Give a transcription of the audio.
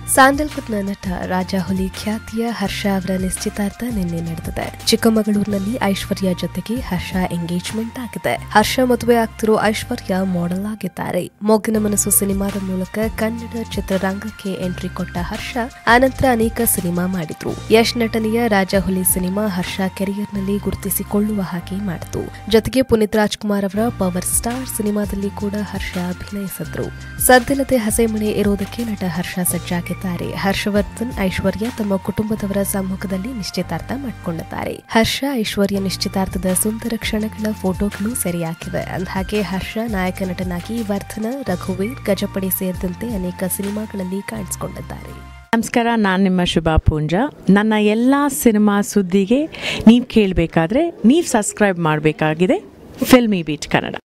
ಸ್ಯಾಂಡಲ್ವುಡ್ನ ನಟ ರಾಜಾಹುಲಿ ಖ್ಯಾತಿಯ ಹರ್ಷ ಅವರ ನಿಶ್ಚಿತಾರ್ಥ ನಿನ್ನೆ ನಡೆದಿದೆ ಚಿಕ್ಕಮಗಳೂರಿನಲ್ಲಿ ಐಶ್ವರ್ಯ ಜೊತೆಗೆ ಹರ್ಷ ಎಂಗೇಜ್ಮೆಂಟ್ ಆಗಿದೆ ಹರ್ಷ ಮದುವೆ ಆಗ್ತಿರೋ ಐಶ್ವರ್ಯ ಮಾಡೆಲ್ ಆಗಿದ್ದಾರೆ ಮೊಗ್ಗಿನ ಮನಸ್ಸು ಸಿನಿಮಾದ ಮೂಲಕ ಕನ್ನಡ ಚಿತ್ರರಂಗಕ್ಕೆ ಎಂಟ್ರಿ ಕೊಟ್ಟ ಹರ್ಷ ಆನಂತರ ಅನೇಕ ಸಿನಿಮಾ ಮಾಡಿದ್ರು ಯಶ್ ನಟನೆಯ ರಾಜಾಹುಲಿ ಸಿನಿಮಾ ಹರ್ಷ ಕೆರಿಯರ್ನಲ್ಲಿ ಗುರುತಿಸಿಕೊಳ್ಳುವ ಹಾಗೆ ಮಾಡಿತು ಜೊತೆಗೆ ಪುನೀತ್ ರಾಜ್ಕುಮಾರ್ ಅವರ ಪವರ್ ಸ್ಟಾರ್ ಸಿನಿಮಾದಲ್ಲಿ ಕೂಡ ಹರ್ಷ ಅಭಿನಯಿಸಿದ್ರು ಸದ್ದಿಲ್ಲದೆ ಹಸೆಮಣೆ ಇರೋದಕ್ಕೆ ನಟ ಹರ್ಷ ಸಜ್ಜಾಗಿದ್ದಾರೆ ಹರ್ಷವರ್ಧನ್ ಐಶ್ವರ್ಯ ತಮ್ಮ ಕುಟುಂಬದವರ ಸಮ್ಮುಖದಲ್ಲಿ ನಿಶ್ಚಿತಾರ್ಥ ಮಾಡಿಕೊಂಡಿದ್ದಾರೆ ಹರ್ಷ ಐಶ್ವರ್ಯ ನಿಶ್ಚಿತಾರ್ಥದ ಸುಂದರ ಕ್ಷಣಗಳ ಫೋಟೋಗಳು ಸೆರೆಯಾಗಿವೆ ಅಂದಹಾಗೆ ಹರ್ಷ ನಾಯಕ ನಟನಾಗಿ ವರ್ಧನ ರಘುವೀರ್ ಗಜಪಡೆ ಸೇರಿದಂತೆ ಅನೇಕ ಸಿನಿಮಾಗಳಲ್ಲಿ ಕಾಣಿಸಿಕೊಂಡಿದ್ದಾರೆ ನಮಸ್ಕಾರ ನಾನು ನಿಮ್ಮ ಶುಭಾ ಪೂಂಜ ನನ್ನ ಎಲ್ಲ ಸಿನಿಮಾ ಸುದ್ದಿಗೆ ನೀವು ಕೇಳಬೇಕಾದ್ರೆ ನೀವು ಸಬ್ಸ್ಕ್ರೈಬ್ ಮಾಡಬೇಕಾಗಿದೆ ಫಿಲ್ಮಿ ಬೀಟ್ ಕನ್ನಡ